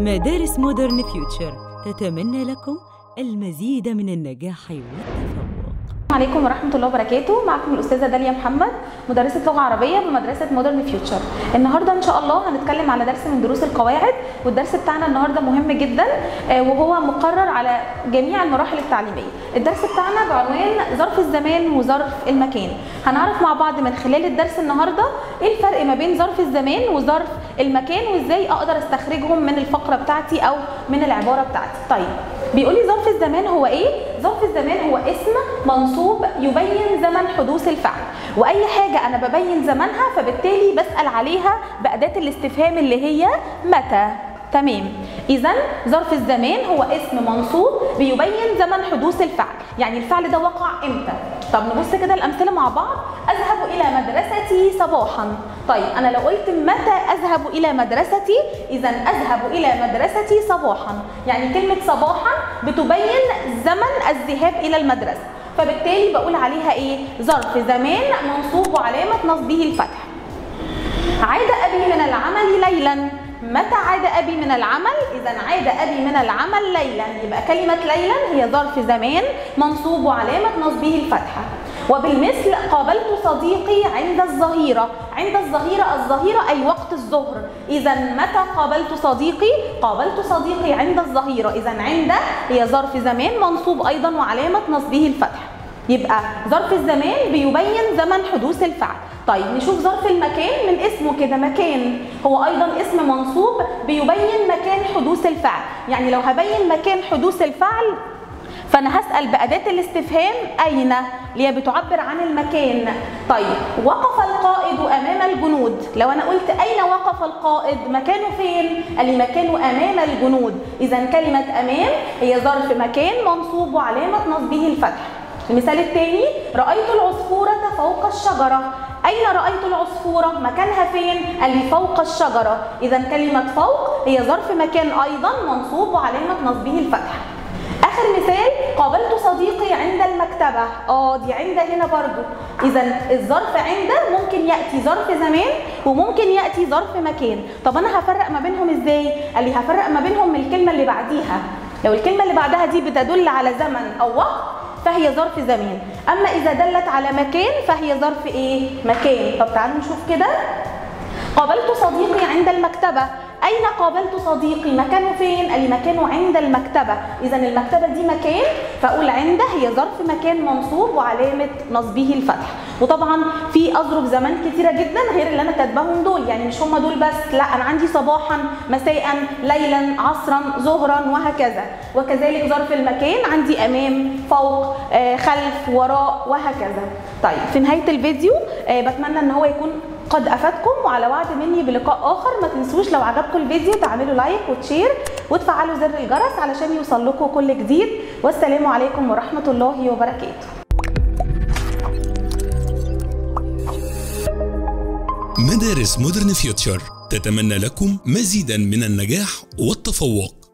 مدارس مودرن فيوتشر تتمنى لكم المزيد من النجاح والتفوق عليكم ورحمة الله وبركاته معكم الأستاذة داليا محمد مدرسة لغة عربية بمدرسة مودرن فيوتشر النهاردة إن شاء الله هنتكلم على درس من دروس القواعد والدرس بتاعنا النهاردة مهم جدا آه، وهو مقرر على جميع المراحل التعليمية الدرس بتاعنا بعنوان ظرف الزمان وظرف المكان هنعرف مع بعض من خلال الدرس النهاردة إيه الفرق ما بين ظرف الزمان وظرف المكان وإزاي أقدر أستخرجهم من الفقرة بتاعتي أو من العبارة بتاعتي طيب بيقول لي ظرف الزمان هو ايه؟ ظرف الزمان هو اسم منصوب يبين زمن حدوث الفعل، واي حاجه انا ببين زمنها فبالتالي بسال عليها باداه الاستفهام اللي هي متى. تمام اذا ظرف الزمان هو اسم منصوب بيبين زمن حدوث الفعل يعني الفعل ده وقع امتى طب نبص كده الامثله مع بعض اذهب الى مدرستي صباحا طيب انا لو قلت متى اذهب الى مدرستي اذا اذهب الى مدرستي صباحا يعني كلمه صباحا بتبين زمن الذهاب الى المدرسه فبالتالي بقول عليها ايه ظرف زمان منصوب وعلامه نصبه الفتح عاد ابي من العمل ليلا متى عاد أبي من العمل؟ إذا عاد أبي من العمل ليلا يبقى كلمة ليلا هي ظرف زمان منصوب وعلامة نصبه الفتحة وبالمثل قابلت صديقي عند الظهيرة عند الظهيرة الظهيرة أي وقت الظهر إذا متى قابلت صديقي؟ قابلت صديقي عند الظهيرة إذا عند هي ظرف زمان منصوب أيضا وعلامة نصبه الفتحة يبقى ظرف الزمان بيبين زمن حدوث الفعل طيب نشوف ظرف المكان من اسمه كده مكان هو ايضا اسم منصوب بيبين مكان حدوث الفعل يعني لو هبين مكان حدوث الفعل فانا هسال باداه الاستفهام اين اللي هي بتعبر عن المكان طيب وقف القائد امام الجنود لو انا قلت اين وقف القائد مكانه فين قال لي مكانه امام الجنود اذا كلمه امام هي ظرف مكان منصوب وعلامه نصبه الفتح المثال الثاني رأيت العصفورة فوق الشجرة أين رأيت العصفورة؟ مكانها فين؟ قال لي فوق الشجرة إذا كلمة فوق هي ظرف مكان أيضا منصوب وعلامة نصبه الفتح آخر مثال قابلت صديقي عند المكتبة اه دي عند هنا برضو إذا الظرف عند ممكن يأتي ظرف زمان وممكن يأتي ظرف مكان طب أنا هفرق ما بينهم إزاي؟ قال لي هفرق ما بينهم من الكلمة اللي بعديها لو الكلمة اللي بعدها دي بتدل على زمن أو وقت فهي ظرف زمان اما اذا دلت على مكان فهي ظرف ايه مكان طب تعالوا نشوف كده قابلت صديقي عند المكتبة أين قابلت صديقي؟ مكانه فين؟ قال لي مكانه عند المكتبة، إذا المكتبة دي مكان فأقول عند هي ظرف مكان منصوب وعلامة نصبه الفتح، وطبعا في أظرف زمان كتيرة جدا غير اللي أنا كاتباهم دول، يعني مش هم دول بس، لا أنا عندي صباحا، مساء، ليلا، عصرا، ظهرا وهكذا، وكذلك ظرف المكان عندي أمام، فوق، آه، خلف، وراء وهكذا. طيب في نهاية الفيديو آه، بتمنى إن هو يكون قد افادكم وعلى وعد مني بلقاء اخر ما تنسوش لو عجبكم الفيديو تعملوا لايك وتشير وتفعلوا زر الجرس علشان يوصل لكم كل جديد والسلام عليكم ورحمه الله وبركاته مدارس مودرن فيوتشر تتمنى لكم مزيدا من النجاح والتفوق